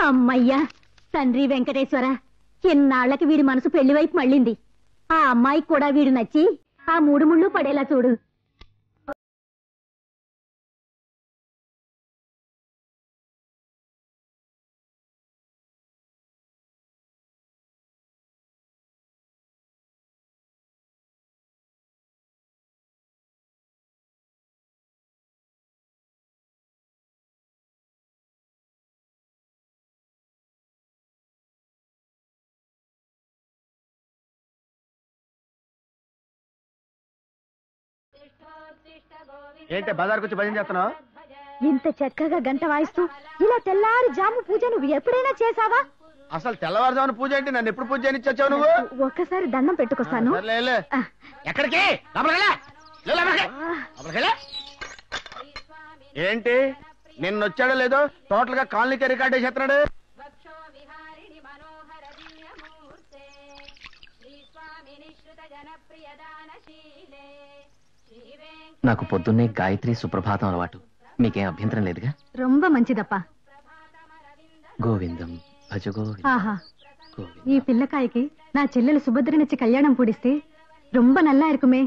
అమ్మయ్యా తండ్రి వెంకటేశ్వర ఇన్నాళ్లకి వీడి మనసు పెళ్లి వైపు మళ్ళింది ఆ అమ్మాయికి కూడా వీడు నచ్చి ఆ మూడు ముళ్ళు పడేలా చూడు ఏంటి బజార్కి వచ్చి భజన చేస్తున్నావు ఇంత చక్కగా గంట వాయిస్తూ ఇలా తెల్లారి జాము పూజ నువ్వు ఎప్పుడైనా చేసావా అసలు తెల్లవారుజామున పూజ ఏంటి నన్ను ఎప్పుడు పూజ చేయని వచ్చావు నువ్వు ఒక్కసారి దండం పెట్టుకొస్తాను సర్లే, వెళ్ళు. ఆ. ఎక్కడికి లోపలికి వెళ్ళు. వెళ్ళు, లోపలికి. లోపలికి వెళ్ళు. ఏంటి నిన్న వచ్చాడో లేదో టోటల్ గా కాలనీకే రికార్డ్ చేస్తున్నాడు వక్షో విహారిణి మనోహర దివ్యమూర్తే శ్రీస్వామి నిశ్రుత జనప్రియ దానశీలే శ్రీవేంకట నాకు పొద్దున్నే గాయత్రి సుప్రభాతం అలవాటు మీకేం అభ్యంతరం లేదుగా రొంబ మంచిదప్పా గోవిందం భజ గోవిందం ఆహా గోవిందం ఈ పిల్లకాయకి నా చెల్లెలు సుభద్రనిచ్చి కళ్యాణం పూడిస్తే రొంబ నల్లా இருக்குமே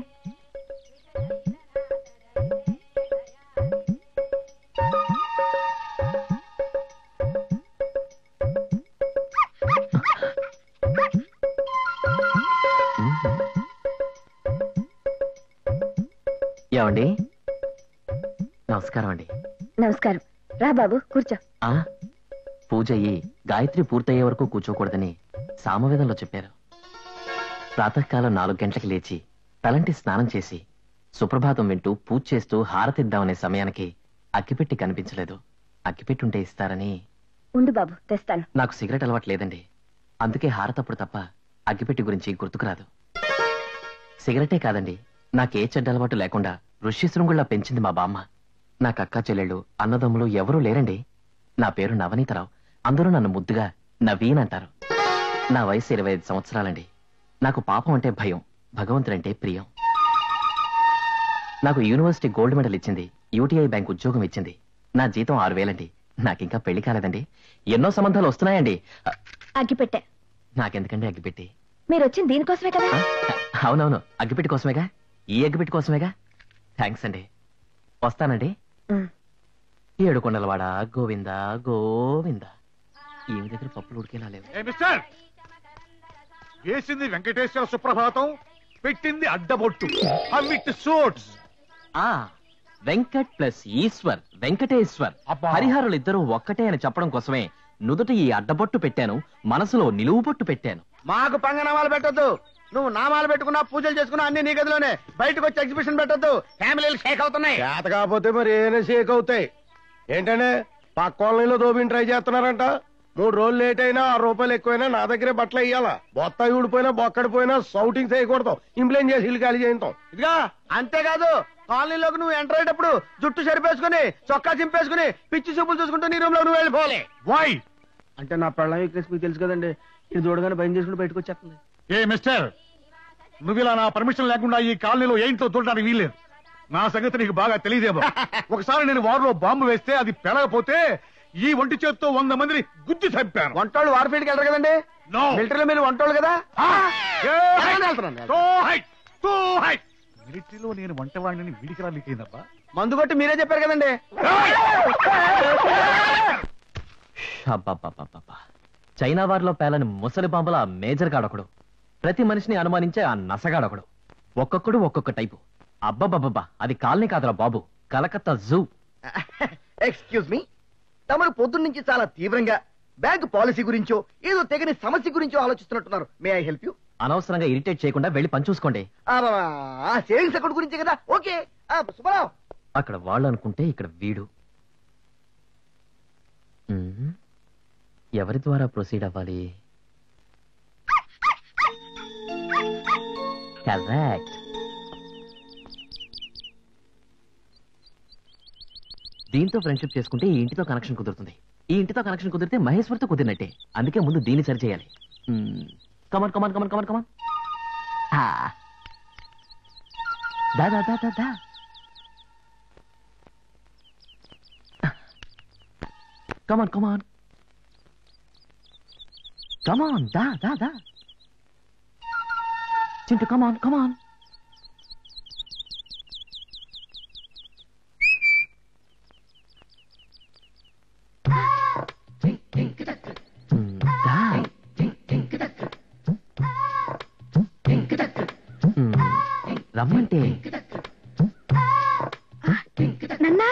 ఏమండి నమస్కారం అండి నమస్కారం రా బాబు కూర్చో ఆ పూజ అయ్యి గాయత్రి పూర్తయ్యే వరకు కూర్చోకూడదని సామవేదంలో చెప్పారు ప్రాతకాలం నాలుగు గంటలకు లేచి తలంటి స్నానం చేసి సుప్రభాతం వింటూ పూజ చేస్తూ హారతిద్దామనే సమయానికి అగ్గిపెట్టి కనిపించలేదు అగ్గిపెట్టి ఉంటే ఇస్తారని ఉండు బాబు తెస్తాను నాకు సిగరెట్ అలవాటు లేదండి అందుకే హారతప్పుడు తప్ప అగ్గిపెట్టి గురించి గుర్తుకురాదు సిగరెటే కాదండి నాకే చెడ్డ అలవాటు లేకుండా ఋష్యశృంగుళ్ళ పెంచింది మా బామ్మ నాకు అక్క చెల్లెళ్ళు అన్నదమ్ములు ఎవరూ లేరండి నా పేరు నవనీతరావు అందరూ నన్ను ముద్దుగా నవీన్ అంటారు నా వయసు ఇరవై ఐదు సంవత్సరాలండి నాకు పాపం అంటే భయం భగవంతుడంటే ప్రియం నాకు యూనివర్సిటీ గోల్డ్ మెడల్ ఇచ్చింది యూటీఐ బ్యాంక్ ఉద్యోగం ఇచ్చింది నా జీతం ఆరు వేలండి నాకింకా పెళ్లి కాలేదండి ఎన్నో సంబంధాలు వస్తున్నాయండి అ, అగ్గిపెట్టె నాకెందుకండి అగ్గిపెట్టి మీరు వచ్చింది దీనికోసమే కదా ఆ, అవునవును అగ్గిపెట్టి కోసమేగా ఈ అగ్గిపెట్టి కోసమేగా థ్యాంక్స్ అండి వస్తానండి ఏడుకొండలవాడ గోవింద గోవింద ఈమె దగ్గర పప్పులు ఉడికేలా లేవు ఏ మిస్టర్ వేసింది వెంకటేశ్వర సుప్రభాతం పెట్టింది అడ్డబొట్టు అమ్మిట్ సోట్స్ ఆ వెంకట్ ప్లస్ ఈశ్వర్ వెంకటేశ్వర్ అబ్బా. హరిహరులు ఇద్దరు ఒక్కటే అని చెప్పడం కోసమే నుదుట ఈ అడ్డబొట్టు పెట్టాను మనసులో నిలువు బొట్టు పెట్టాను మాకు పంగనామాలు పెట్టొద్దు నువ్వు నామాలు పెట్టుకున్నా పూజలు చేసుకున్నా అన్ని నీ గదిలోనే బయటకు వచ్చి ఎగ్జిబిషన్ పెట్టొద్దు ఫ్యామిలీలు షేక్ అవుతున్నాయి చేత కాకపోతే మరి ఏమైనా షేక్ అవుతాయి ఏంటంటే పక్క కాలనీలో దోబిని ట్రై చేస్తున్నారంట మూడు రోజులు లేట్ అయినా ఆరు రూపాయలు ఎక్కువైనా నా దగ్గరే బట్టలు ఇయ్యాలా బొత్త ఊడిపోయినా బొక్కడిపోయినా సౌటింగ్ చేయకూడదు ఇంప్లైన్ చేసి ఇల్లు ఖాళీ చేయించాం ఇదిగా అంతేకాదు కాలనీలోకి నువ్వు ఎంటర్ అయ్యేటప్పుడు జుట్టు సరిపేసుకుని చొక్కా చింపేసుకుని పిచ్చి చూపులు చూసుకుంటూ నీ రూమ్ లో నువ్వు వెళ్ళిపోవాలి వై అంటే నా పెళ్ళం వీక్నెస్ మీకు తెలుసు కదండి ఇది చూడగానే భయం చేసుకుని బయటకు వచ్చేస్తుంది ఏ మిస్టర్ నువ్వు ఇలా నా పర్మిషన్ లేకుండా ఈ కాలనీలో ఏంటో చూడడానికి వీల్లేదు నా సంగతి నీకు బాగా తెలియదేమో ఒకసారి నేను వారిలో బాంబు వేస్తే అది పెరగపోతే ఈ ఒంటి చేత్తో వంద మందిని గుద్ది చంపాను వంటోళ్ళు వార్ఫీల్డ్కి వెళ్ళరు కదండి No. మిలిటరీలో మీరు వంటోళ్ళు కదా ఆ! ఏ ఎలాగని వెళ్తున్నాను? Too high! Too high! మిలిటరీలో నేను వంటవాడిని వీడికి రాలికైందబ్బా మందు కొట్టి మీరే చెప్పారు కదండి అబ్బబ్బబ్బబ్బబ్బా. చైనా వారిలో పేలని ముసలి బాంబుల ఆ మేజర్ గాడొకడు ప్రతి మనిషిని అనుమానించే ఆ నసగాడొకడు ఒక్కొక్కడు ఒక్కొక్క టైపు అబ్బబ్బబ్బబ్బా అది కాలనీ కాదురా బాబు కలకత్తా జూ ఎక్స్క్యూజ్ మీ తమరు పొద్దున్న నుంచి చాలా తీవ్రంగా బ్యాంక్ పాలసీ గురించో ఏదో తెగని సమస్య గురించో ఆలోచిస్తున్నట్టున్నారు మే ఐ హెల్ప్ యూ అనవసరంగా ఇరిటేట్ చేయకుండా వెళ్ళి పని చూసుకోండి ఆ సేవింగ్స్ అకౌంట్ గురించే కదా ఓకే సుబ్బారావు అక్కడ వాళ్ళు అనుకుంటే ఇక్కడ వీడు మ్మ్. ఎవరి ద్వారా ప్రొసీడ్ అవ్వాలి కరెక్ట్ దీంతో ఫ్రెండ్షిప్ చేసుకుంటే ఈ ఇంటితో కనెక్షన్ కుదురుతుంది ఈ ఇంటితో కనెక్షన్ కుదిరితే మహేశ్వర్తో కుదిరినట్టే అందుకే ముందు దీన్ని సరి చేయాలి come on come on come on come on come on దా దా దా దా దా Come on, come on. Come on దా దా దా చింటూ కమాన్ కమాన్ రమ్మంటే నన్నా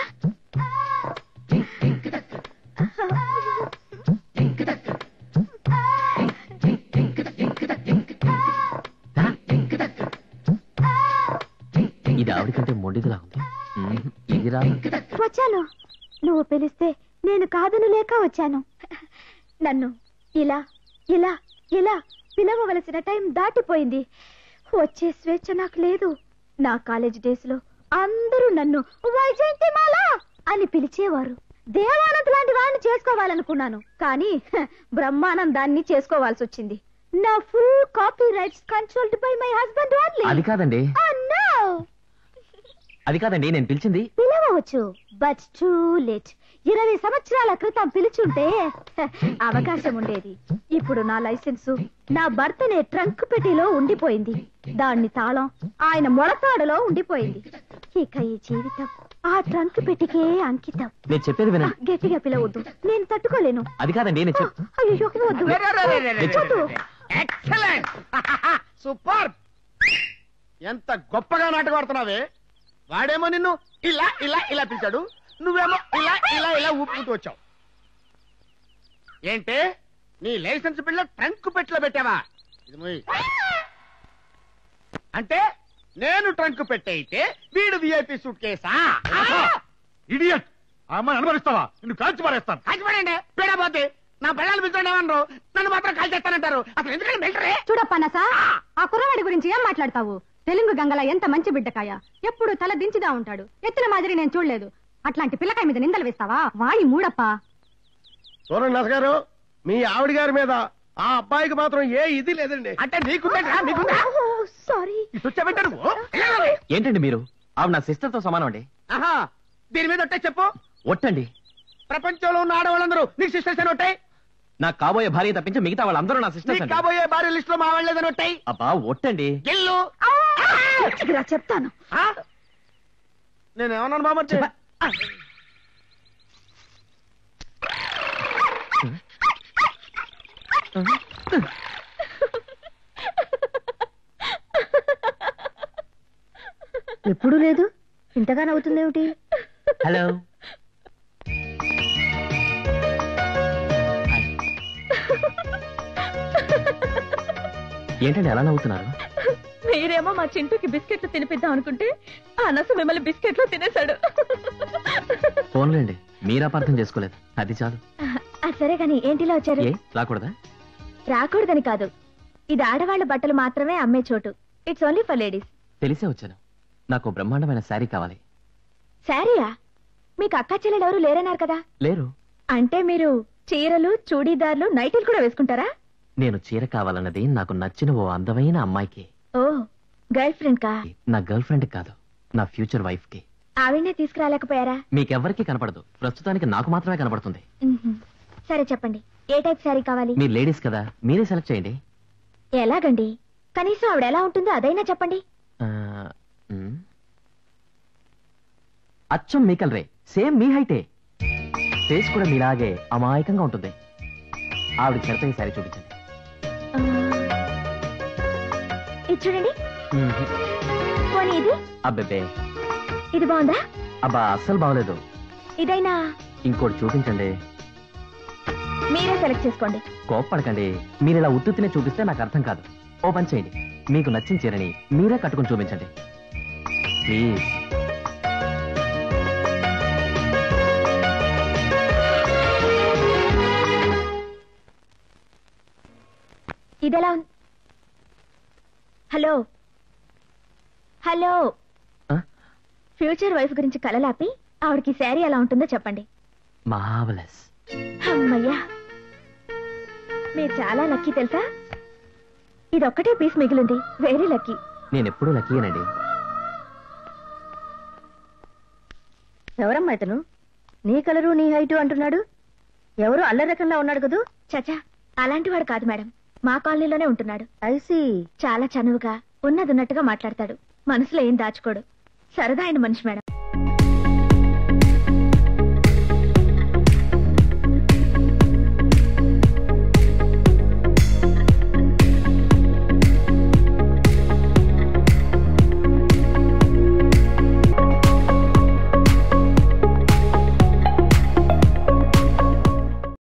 ఇది ఆవిడ కంటే మొండిదిలా ఉంది మ్మ్, ఇది రా వచ్చాను నువ్వు పిలిస్తే నేను కాదను లేక వచ్చాను నన్ను ఇలా ఇలా ఇలా పిలవవలసిన టైం దాటిపోయింది వచ్చే స్వేచ్ఛ నాకు లేదు నా కాలేజ్ డేస్ లో అందరూ నన్ను వైజయంతిమాల అని పిలిచేవారు దేవానంద్ లాంటి వాడిని చేసుకోవాలనుకున్నాను కానీ హ, బ్రహ్మానందాన్ని చేసుకోవాల్సి వచ్చింది నా full copy rights controlled by my husband అది ఓన్లీ కాదండి నో అది కాదండి నేను పిలిచింది పిలవచ్చు బట్ టూ లేట్ ఇరవై సంవత్సరాల క్రితం పిలుచుంటే హ, అవకాశం ఉండేది ఇప్పుడు నా లైసెన్సు నా భర్తనే ట్రంక్ పెట్టిలో ఉండిపోయింది దాన్ని తాళం ఆయన మొలతాడులో ఉండిపోయింది ఇక ఈ జీవితం ఆ ట్రంక్ పెట్టికే అంకితం నేను చెప్పేది ఆ, వినండి గట్టిగా పిలవద్దు నేను తట్టుకోలేను అది కాదండి నేను ఆ, చెప్ అయ్యో వద్దు వద్దు. ఎక్సలెంట్ సూపర్ ఎంత గొప్పగా నాటకం ఆడుతున్నావే వాడేమో నిన్ను ఇలా ఇలా ఇలా పిలిచాడు నువ్వేమో ఇలా ఇలా ఇలా ఊపుకుంటూ వచ్చావు ఏంటే నీ లైసెన్స్ బిల్ల ట్రంక్ పెట్టిలో పెట్టావా ఇది మొయ్. అంటే నేను ట్రంక్ పెట్టయితే వీడు విఐపి సూట్ కేసా ఇడియట్ ఆ అమ్మాయి అనుభవిస్తావా నిన్ను కాల్చి పారేస్తాను కాల్చిపడండి పీడపోతే నా పిల్లలు పిలుచుండే ఏమన్నారు నన్ను మాత్రం కాల్చేస్తానంటారు అసలు ఎందుకంటే మిలిటరీ చూడప్పనసా ఆ కుర్రవాడి గురించి ఏం మాట్లాడతావు తెలుగు గంగల ఎంత మంచి బిడ్డకాయ ఎప్పుడు తల దించుదా ఉంటాడు ఎత్తుల మాదిరి నేను చూడలేదు అట్లాంటి పిల్లకాయ మీద నిందలు వేస్తావా వాడి మూడప్ప చూడండి నసగారు మీ ఆవిడ గారి మీద ఆ అబ్బాయికి మాత్రం ఏ ఇది లేదండి అంటే నీకుందా మీకుందా సారీ ఈ స్విచ్ పెట్టారు ఏంటండి మీరు ఆవిడ నా సిస్టర్ తో సమానం అండి ఆహా దీని మీద ఒట్టే చెప్పు ఒట్టండి ప్రపంచంలో ఉన్న ఆడవాళ్ళందరూ నీకు సిస్టర్స్ అని ఉంటాయి నా కాబోయే భార్య తప్పించి మిగతా వాళ్ళందరూ నా సిస్టర్స్ నీకు అండి కాబోయే భార్య లిస్ట్ లో మా వాళ్ళేదని ఉంటాయి అబ్బా ఒట్టండి గిల్లు ఇలా చెప్తాను ఆ? నేనేమన్నాను బామర్చి ఎప్పుడు లేదు ఇంతగా నవ్వుతుందేమిటి హలో ఏంటండి ఎలా నవ్వుతున్నారు మీరేమో మా చింటూకి బిస్కెట్లు తినిపిద్దాం అనుకుంటే ఆ నసు మిమ్మల్ని బిస్కెట్లు తినేశాడు ఫోన్లేండి మీరు అపార్థం చేసుకోలేదు అది చాలు సరే గాని ఏంటిలా వచ్చారు ఏ రాకూడదా రాకూడదని కాదు ఇది ఆడవాళ్ళ బట్టలు మాత్రమే అమ్మే చోటు ఇట్స్ ఓన్లీ ఫర్ లేడీస్ తెలిసే వచ్చాను నాకు బ్రహ్మాండమైన శారీ కావాలి శారీయా మీకు అక్క చెల్లెలు ఎవరు లేరన్నారు కదా లేరు అంటే మీరు చీరలు చూడీదార్లు నైటీలు కూడా వేసుకుంటారా నేను చీర కావాలన్నది నాకు నచ్చిన ఓ అందమైన అమ్మాయికి ఓ గర్ల్ ఫ్రెండ్ కా నా గర్ల్ ఫ్రెండ్ కాదు నా ఫ్యూచర్ వైఫ్ కి ఆవిడనే తీసుకురాలేకపోయారా మీకెవ్వరికీ కనపడదు ప్రస్తుతానికి నాకు మాత్రమే కనపడుతుంది మ్మ్హ్మ్. సరే చెప్పండి ఏ టైప్ శారీ కావాలి మీరు లేడీస్ కదా మీరే సెలెక్ట్ చేయండి ఎలాగండి కనీసం ఆవిడ ఎలా ఉంటుందో అదైనా చెప్పండి ఆ, మ్. అచ్చం మీ కలరే సేమ్ మీ హైటే ఫేస్ కూడా మీలాగే అమాయకంగా ఉంటుంది ఆవిడ సరిపోయే సారీ చూపించండి ఆ, ఇది చూడండి మ్మ్. పోనీ ఇది అబ్బెబ్బే ఇది బాగుందా అబ్బా అస్సలు బాగలేదు ఇదైనా ఇంకోటి చూపించండి మీరే సెలెక్ట్ చేసుకోండి కోప్పడకండి మీరు ఇలా ఉత్తుత్తినే చూపిస్తే నాకు అర్థం కాదు ఓ పని చేయండి మీకు నచ్చిన చీరని మీరే కట్టుకుని చూపించండి ప్లీజ్ ఇదెలా ఉంది హలో హలో ఆ? ఫ్యూచర్ వైఫ్ గురించి కలలాపి ఆవిడకి శారీ ఎలా ఉంటుందో చెప్పండి మార్వలస్ అమ్మయ్యా మీరు చాలా లక్కీ తెలుసా ఇదొక్కటే పీస్ మిగిలింది వెరీ లక్కీ నేను ఎప్పుడూ లక్కీయేనండి ఎవరమ్మా ఇతను నీ కలరు నీ హైటు అంటున్నాడు ఎవరు అల్లరి రకంలా ఉన్నాడు కదూ చచా అలాంటి వాడు కాదు మేడం మా కాలనీలోనే ఉంటున్నాడు ఐసి చాలా చనువుగా ఉన్నదున్నట్టుగా మాట్లాడతాడు మనసులో ఏం దాచుకోడు సరదా అయిన మనిషి మేడం